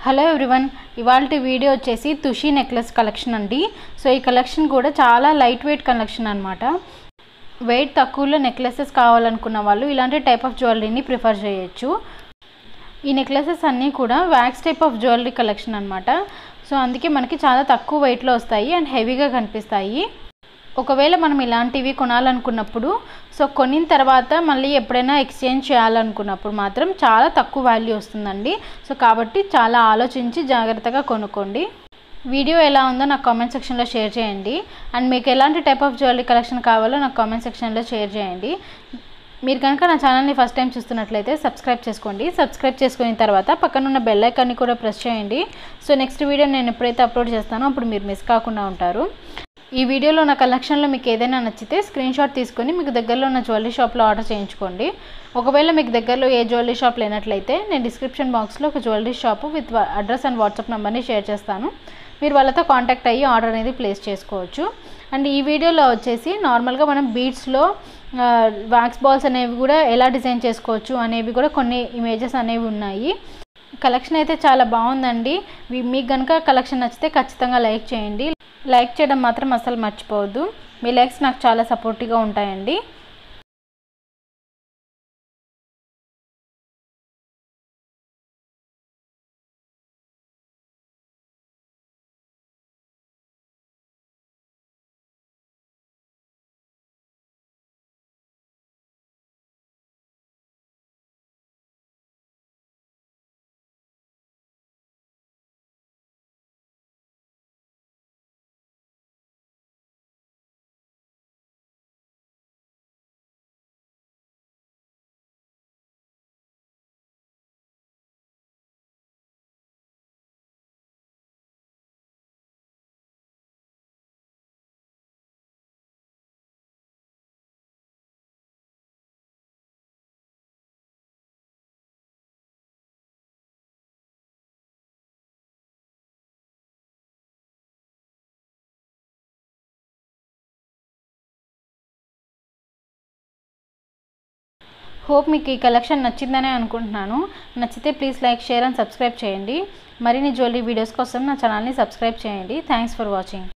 hello everyone ఇవాళ video వచ్చేసి Thushi necklace collection అండి సో ఈ కలెక్షన్ కూడా చాలా లైట్ వెయిట్ కలెక్షన్ అనమాట వెయిట్ తక్కువలో నెక్లెసెస్ కావాలనుకున్న వాళ్ళు ఇలాంటి టైప్ ఆఫ్ జ్యువెలరీని ప్రిఫర్ చేయొచ్చు ఈ నెక్లెసెస్ అన్నీ కూడా wax type of jewellery collection అనమాట సో అందుకే మనకి చాలా తక్కువ వెయిట్లో వస్తాయి అండ్ హెవీగా కనిపిస్తాయి ఒకవేళ మనం ఇలాంటివి కొనాలనుకున్నప్పుడు సో కొనిన తర్వాత మళ్ళీ ఎప్పుడైనా ఎక్స్చేంజ్ చేయాలనుకున్నప్పుడు మాత్రం చాలా తక్కువ వాల్యూ వస్తుందండి సో కాబట్టి చాలా ఆలోచించి జాగ్రత్తగా కొనుక్కోండి వీడియో ఎలా ఉందో నాకు కామెంట్ సెక్షన్లో షేర్ చేయండి అండ్ మీకు ఎలాంటి టైప్ ఆఫ్ జ్యువెలరీ కలెక్షన్ కావాలో నాకు కామెంట్ సెక్షన్లో షేర్ చేయండి మీరు కనుక నా ఛానల్ని ఫస్ట్ టైం చూస్తున్నట్లయితే సబ్స్క్రైబ్ చేసుకోండి సబ్స్క్రైబ్ చేసుకున్న తర్వాత పక్కన ఉన్న బెల్ ఐకాన్ని కూడా ప్రెస్ చేయండి సో నెక్స్ట్ వీడియో నేను ఎప్పుడైతే అప్లోడ్ చేస్తానో అప్పుడు మీరు మిస్ కాకుండా ఉంటారు ఈ వీడియోలో నా కలెక్షన్లో మీకు ఏదైనా నచ్చితే స్క్రీన్ షాట్ తీసుకొని మీకు దగ్గరలో ఉన్న జ్యువెలరీ షాప్లో ఆర్డర్ చేయించుకోండి ఒకవేళ మీకు దగ్గరలో ఏ జ్యువెలరీ షాప్ లేనట్లయితే నేను డిస్క్రిప్షన్ బాక్స్లో ఒక jewellery shop with address and WhatsApp నెంబర్ని షేర్ చేస్తాను మీరు వాళ్ళతో కాంటాక్ట్ అయ్యి ఆర్డర్ అనేది ప్లేస్ చేసుకోవచ్చు అండ్ ఈ వీడియోలో వచ్చేసి నార్మల్గా మనం బీడ్స్లో వ్యాక్స్ బాల్స్ అనేవి కూడా ఎలా డిజైన్ చేసుకోవచ్చు అనేవి కూడా కొన్ని ఇమేజెస్ అనేవి ఉన్నాయి కలెక్షన్ అయితే చాలా బాగుందండి మీకు కనుక కలెక్షన్ నచ్చితే ఖచ్చితంగా లైక్ చేయండి లైక్ చేయడం మాత్రం అసలు మర్చిపోవద్దు మీ లైక్స్ నాకు చాలా సపోర్టివ్గా ఉంటాయండి హోప్ మీకు ఈ కలెక్షన్ నచ్చిందనే అనుకుంటున్నాను నచ్చితే please like share and subscribe చేయండి మరిన్ని జ్యువెలరీ వీడియోస్ కోసం నా ఛానల్ని సబ్స్క్రైబ్ చేయండి థ్యాంక్స్ ఫర్ వాచింగ్